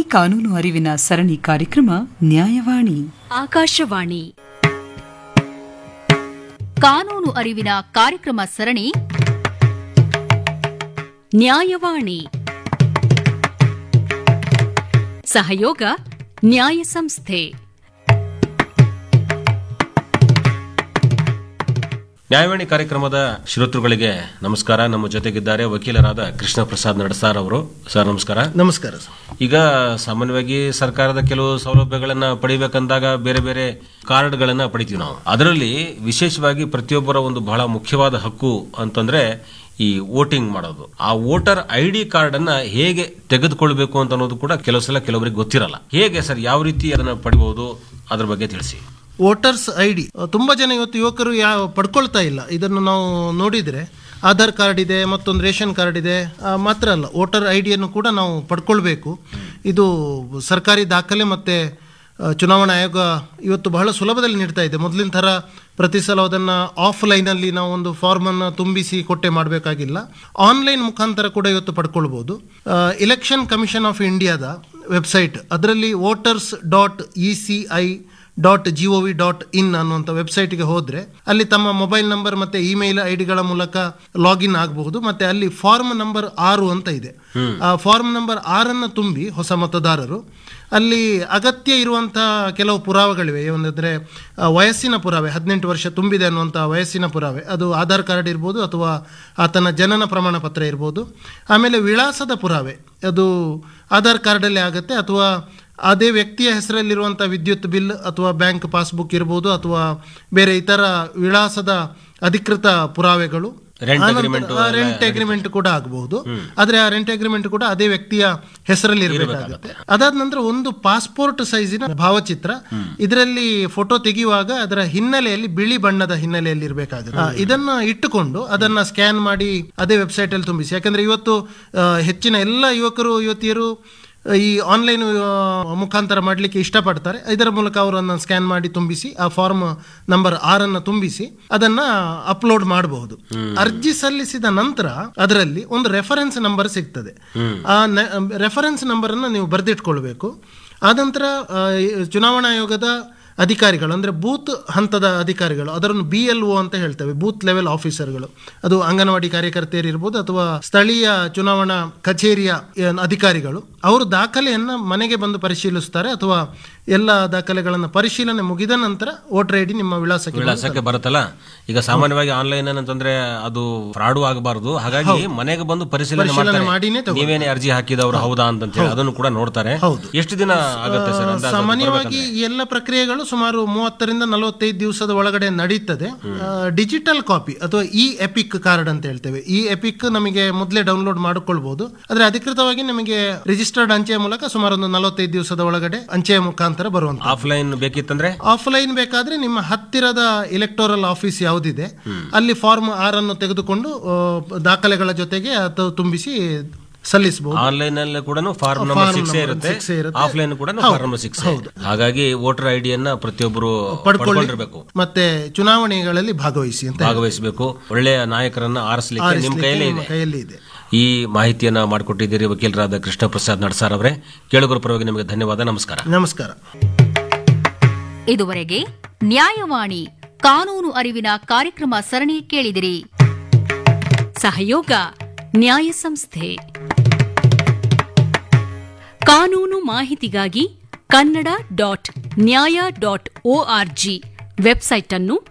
ಕಾನೂನು ಅರಿವಿನ ಸರಣಿ ಕಾರ್ಯಕ್ರಮ ನ್ಯಾಯವಾಣಿ ಆಕಾಶವಾಣಿ ಕಾನೂನು ಅರಿವಿನ ಕಾರ್ಯಕ್ರಮ ಸರಣಿ ನ್ಯಾಯವಾಣಿ ಸಹಯೋಗ ನ್ಯಾಯ ಸಂಸ್ಥೆ ನ್ಯಾಯವಾಣಿ ಕಾರ್ಯಕ್ರಮದ ಶ್ರೋತೃಗಳಿಗೆ ನಮಸ್ಕಾರ ನಮ್ಮ ಜೊತೆಗಿದ್ದಾರೆ ವಕೀಲರಾದ ಕೃಷ್ಣ ಪ್ರಸಾದ್ ನಡಸಾರ್ ಅವರು ಸರ್ ನಮಸ್ಕಾರ ನಮಸ್ಕಾರ ಸರ್ ಈಗ ಸಾಮಾನ್ಯವಾಗಿ ಸರ್ಕಾರದ ಕೆಲವು ಸೌಲಭ್ಯಗಳನ್ನ ಪಡಿಬೇಕಂದಾಗ ಬೇರೆ ಬೇರೆ ಕಾರ್ಡ್ಗಳನ್ನ ಪಡಿತೀವಿ ನಾವು ಅದರಲ್ಲಿ ವಿಶೇಷವಾಗಿ ಪ್ರತಿಯೊಬ್ಬರ ಒಂದು ಬಹಳ ಮುಖ್ಯವಾದ ಹಕ್ಕು ಅಂತಂದ್ರೆ ಈ ವೋಟಿಂಗ್ ಮಾಡೋದು ಆ ವೋಟರ್ ಐ ಡಿ ಕಾರ್ಡ್ ಅನ್ನ ಹೇಗೆ ತೆಗೆದುಕೊಳ್ಬೇಕು ಅಂತ ಅನ್ನೋದು ಕೂಡ ಕೆಲವು ಸಲ ಕೆಲವರಿಗೆ ಗೊತ್ತಿರಲ್ಲ ಹೇಗೆ ಸರ್ ಯಾವ ರೀತಿ ಅದನ್ನ ಪಡಿಬಹುದು ಅದ್ರ ಬಗ್ಗೆ ತಿಳಿಸಿ ವೋಟರ್ಸ್ ಐ ಡಿ ತುಂಬ ಜನ ಇವತ್ತು ಯುವಕರು ಯಾವ ಪಡ್ಕೊಳ್ತಾ ಇಲ್ಲ ಇದನ್ನು ನಾವು ನೋಡಿದರೆ ಆಧಾರ್ ಕಾರ್ಡ್ ಇದೆ ಮತ್ತೊಂದು ರೇಷನ್ ಕಾರ್ಡ್ ಇದೆ ಆ, ಮಾತ್ರ ಅಲ್ಲ ವೋಟರ್ ಐ ಡಿಯನ್ನು ಕೂಡ ನಾವು ಪಡ್ಕೊಳ್ಬೇಕು ಇದು ಸರ್ಕಾರಿ ದಾಖಲೆ ಮತ್ತು ಚುನಾವಣಾ ಆಯೋಗ ಇವತ್ತು ಬಹಳ ಸುಲಭದಲ್ಲಿ ನೀಡ್ತಾ ಇದೆ ಮೊದಲಿನ ಥರ ಪ್ರತಿ ಸಲ ಅದನ್ನು ಆಫ್ಲೈನಲ್ಲಿ ನಾವು ಒಂದು ಫಾರ್ಮನ್ನು ತುಂಬಿಸಿ ಕೊಟ್ಟೆ ಮಾಡಬೇಕಾಗಿಲ್ಲ ಆನ್ಲೈನ್ ಮುಖಾಂತರ ಕೂಡ ಇವತ್ತು ಪಡ್ಕೊಳ್ಬೋದು ಇಲೆಕ್ಷನ್ ಕಮಿಷನ್ ಆಫ್ ಇಂಡಿಯಾದ ವೆಬ್ಸೈಟ್ ಅದರಲ್ಲಿ voters dot E C I dot G O V dot in ಅನ್ನುವಂಥ ವೆಬ್ಸೈಟ್ಗೆ ಹೋದರೆ ಅಲ್ಲಿ ತಮ್ಮ ಮೊಬೈಲ್ ನಂಬರ್ ಮತ್ತು ಇಮೇಲ್ ಐ ಡಿಗಳ ಮೂಲಕ ಲಾಗಿನ್ ಆಗಬಹುದು ಮತ್ತು ಅಲ್ಲಿ ಫಾರ್ಮ್ ನಂಬರ್ ಆರು ಅಂತ ಇದೆ ಆ ಫಾರ್ಮ್ ನಂಬರ್ ಆರನ್ನು ತುಂಬಿ ಹೊಸ ಮತದಾರರು ಅಲ್ಲಿ ಅಗತ್ಯ ಇರುವಂಥ ಕೆಲವು ಪುರಾವೆಗಳಿವೆ ಏನಂದರೆ ವಯಸ್ಸಿನ ಪುರಾವೆ ಹದಿನೆಂಟು ವರ್ಷ ತುಂಬಿದೆ ಅನ್ನುವಂಥ ವಯಸ್ಸಿನ ಪುರಾವೆ ಅದು ಆಧಾರ್ ಕಾರ್ಡ್ ಇರ್ಬೋದು ಅಥವಾ ಆತನ ಜನನ ಪ್ರಮಾಣ ಪತ್ರ ಇರ್ಬೋದು ಆಮೇಲೆ ವಿಳಾಸದ ಪುರಾವೆ ಅದು ಆಧಾರ್ ಕಾರ್ಡಲ್ಲೇ ಆಗುತ್ತೆ ಅಥವಾ ಅದೇ ವ್ಯಕ್ತಿಯ ಹೆಸರಲ್ಲಿರುವಂಥ ವಿದ್ಯುತ್ ಬಿಲ್ ಅಥವಾ ಬ್ಯಾಂಕ್ ಪಾಸ್ಬುಕ್ ಇರ್ಬೋದು ಅಥವಾ ಬೇರೆ ಇತರ ವಿಳಾಸದ ಅಧಿಕೃತ ಪುರಾವೆಗಳು Rent agreement ರೆಂಟ್ ಅಗ್ರಿಮೆಂಟ್ ಕೂಡ ಆಗಬಹುದು ಆದ್ರೆ ಆ ರೆಂಟ್ ಅಗ್ರಿಮೆಂಟ್ ಕೂಡ ಅದೇ ವ್ಯಕ್ತಿಯ ಹೆಸರಲ್ಲಿ ಇರಬೇಕಾಗುತ್ತೆ ಅದಾದ ನಂತರ ಒಂದು ಪಾಸ್ಪೋರ್ಟ್ ಸೈಜಿನ ಭಾವಚಿತ್ರ ಇದರಲ್ಲಿ ಫೋಟೋ ತೆಗೆಯುವಾಗ ಅದರ ಹಿನ್ನೆಲೆಯಲ್ಲಿ ಬಿಳಿ ಬಣ್ಣದ ಹಿನ್ನೆಲೆಯಲ್ಲಿ ಇರಬೇಕಾಗುತ್ತೆ ಆ, ಇದನ್ನ ಇಟ್ಟುಕೊಂಡು ಅದನ್ನ ಸ್ಕ್ಯಾನ್ ಮಾಡಿ ಅದೇ ವೆಬ್ಸೈಟ್ ಅಲ್ಲಿ ತುಂಬಿಸಿ ಯಾಕಂದ್ರೆ ಇವತ್ತು ಆ, ಹೆಚ್ಚಿನ ಎಲ್ಲ ಯುವಕರು ಯುವತಿಯರು ಈ ಆನ್ಲೈನ್ ಮುಖಾಂತರ ಮಾಡಲಿಕ್ಕೆ ಇಷ್ಟಪಡ್ತಾರೆ ಇದರ ಮೂಲಕ ಅವರನ್ನು ಸ್ಕ್ಯಾನ್ ಮಾಡಿ ತುಂಬಿಸಿ ಆ ಫಾರ್ಮ್ ನಂಬರ್ ಆರನ್ನು ತುಂಬಿಸಿ ಅದನ್ನ ಅಪ್ಲೋಡ್ ಮಾಡಬಹುದು ಅರ್ಜಿ ಸಲ್ಲಿಸಿದ ನಂತರ ಅದರಲ್ಲಿ ಒಂದು ರೆಫರೆನ್ಸ್ ನಂಬರ್ ಸಿಗ್ತದೆ ಆ ರೆಫರೆನ್ಸ್ ನಂಬರ್ ಅನ್ನು ನೀವು ಬರೆದಿಟ್ಕೊಳ್ಬೇಕು ಆನಂತರ ಆ, ಈ ಚುನಾವಣಾ ಆಯೋಗದ ಅಧಿಕಾರಿಗಳು ಅಂದರೆ ಬೂತ್ ಹಂತದ ಅಧಿಕಾರಿಗಳು ಅದರನ್ನು ಬಿ ಎಲ್ ಒ ಅಂತ ಹೇಳ್ತೇವೆ ಬೂತ್ ಲೆವೆಲ್ ಆಫೀಸರ್ಗಳು ಅದು ಅಂಗನವಾಡಿ ಕಾರ್ಯಕರ್ತೆಯರು ಇರ್ಬೋದು ಅಥವಾ ಸ್ಥಳೀಯ ಚುನಾವಣಾ ಕಚೇರಿಯ ಏನ್ ಅಧಿಕಾರಿಗಳು ಅವರು ದಾಖಲೆಯನ್ನು ಮನೆಗೆ ಬಂದು ಪರಿಶೀಲಿಸ್ತಾರೆ ಅಥವಾ ಎಲ್ಲ ದಾಖಲೆಗಳನ್ನು ಪರಿಶೀಲನೆ ಮುಗಿದ ನಂತರ ವೋಟರ್ ಐ ಡಿ ನಿಮ್ಮ ವಿಳಾಸಕ್ಕೆ ಬಂದು ವಿಳಾಸಕ್ಕೆ ಬರುತ್ತಲ್ಲ ಈಗ ಸಾಮಾನ್ಯವಾಗಿ ಆನ್ಲೈನ್ ಅಂತಂದ್ರೆ ಅದು ಫ್ರಾಡು ಆಗಬಾರದು ಹಾಗಾಗಿ ಮನೆಗೆ ಬಂದು ಪರಿಶೀಲನೆ ಪರಿಶೀಲನೆ ಮಾಡಿನೇ ಮಾಡ್ತಾರೆ ತಗೊಳ್ತಾರೆ. ನೀವೇನೇ ಅರ್ಜಿ ಹಾಕಿದವರು ಹೌದಾ ಅಂತ ಹೇಳಿ ಅದನ್ನು ಕೂಡ ನೋಡ್ತಾರೆ ಎಷ್ಟು ದಿನ ಆಗುತ್ತೆ ಸರ್ ಅಂದಾಜು ಅದು ಸಾಮಾನ್ಯವಾಗಿ ಈ ಎಲ್ಲ ಪ್ರಕ್ರಿಯೆಗಳು ಸುಮಾರು ಮೂವತ್ತರಿಂದ ನಲವತ್ತೈದು ದಿವಸದ ಒಳಗಡೆ ನಡೀತದೆ ಡಿಜಿಟಲ್ ಕಾಪಿ ಅಥವಾ ಇ ಎಪಿಕ್ ಕಾರ್ಡ್ ಅಂತ ಹೇಳ್ತೇವೆ ಈ ಎಪಿಕ್ ನಮಗೆ ಮೊದಲೇ ಡೌನ್ಲೋಡ್ ಮಾಡಿಕೊಳ್ಬಹುದು ಆದ್ರೆ ಅಧಿಕೃತವಾಗಿ ನಮಗೆ ರಿಜಿಸ್ಟರ್ಡ್ ಅಂಚೆಯ ಮೂಲಕ ಸುಮಾರು ಒಂದು ನಲವತ್ತೈದು ದಿವಸದ ಒಳಗಡೆ ಅಂಚೆಯ ಮುಖಾಂತರ ಬರುವಂತ ಆಫ್ಲೈನ್ ಬೇಕಿತ್ತಂದ್ರೆ ಆಫ್ಲೈನ್ ಬೇಕಾದ್ರೆ ನಿಮ್ಮ ಹತ್ತಿರದ ಇಲೆಕ್ಟೋರಲ್ ಆಫೀಸ್ ಯಾವುದಿದೆ ಅಲ್ಲಿ ಫಾರ್ಮ್ ಆರ್ ಅನ್ನು ತೆಗೆದುಕೊಂಡು ಆ, ದಾಖಲೆಗಳ ಜೊತೆಗೆ ಅದು ತುಂಬಿಸಿ ಸಲ್ಲಿಸಬಹುದು ಆನ್ಲೈನ್ ಅಲ್ಲಿ ಕೂಡ form number Form six number ಇರುತ್ತೆ six ಇರುತ್ತೆ. ಆಫ್ಲೈನ್ ಕೂಡ ಫಾರ್ಮ್ ನಂಬರ್ ಸಿಕ್ಸ್ ಹಾಗಾಗಿ ವೋಟರ್ ಐಡಿಯನ್ನ ಪ್ರತಿಯೊಬ್ಬರು ಪಡ್ಕೊಳ್ಳಿ ಪಡ್ಕೊಂಡಿರ್ಬೇಕು ಮತ್ತೆ ಚುನಾವಣೆಗಳಲ್ಲಿ ಭಾಗವಹಿಸಿ ಅಂತ ಭಾಗವಹಿಸಬೇಕು ಒಳ್ಳೆಯ ನಾಯಕರನ್ನ ಆರಿಸಲಿಕ್ಕೆ ನಿಮ್ ಕೈಯಲ್ಲಿ ನಿಮ್ಮ ಇದೆ ಕೈಯಲ್ಲಿ ಇದೆ ಈ ಮಾಹಿತಿಯನ್ನ ಮಾಡಿಕೊಟ್ಟಿದ್ದೀರಿ ವಕೀಲರಾದ ಕೃಷ್ಣ ಪ್ರಸಾದ್ ನಡ್ಸಾರ್ ಅವರೇ ಕೇಳುಗರ ಪರವಾಗಿ ನಿಮಗೆ ಧನ್ಯವಾದ ನಮಸ್ಕಾರ ನಮಸ್ಕಾರ ಇದುವರೆಗೆ ನ್ಯಾಯವಾಣಿ ಕಾನೂನು ಅರಿವಿನ ಕಾರ್ಯಕ್ರಮ ಸರಣಿ ಕೇಳಿದಿರಿ ಸಹಯೋಗ ನ್ಯಾಯ ಸಂಸ್ಥೆ ಕಾನೂನು ಮಾಹಿತಿಗಾಗಿ Kannada dot Nyaya dot ORG website ಅನ್ನು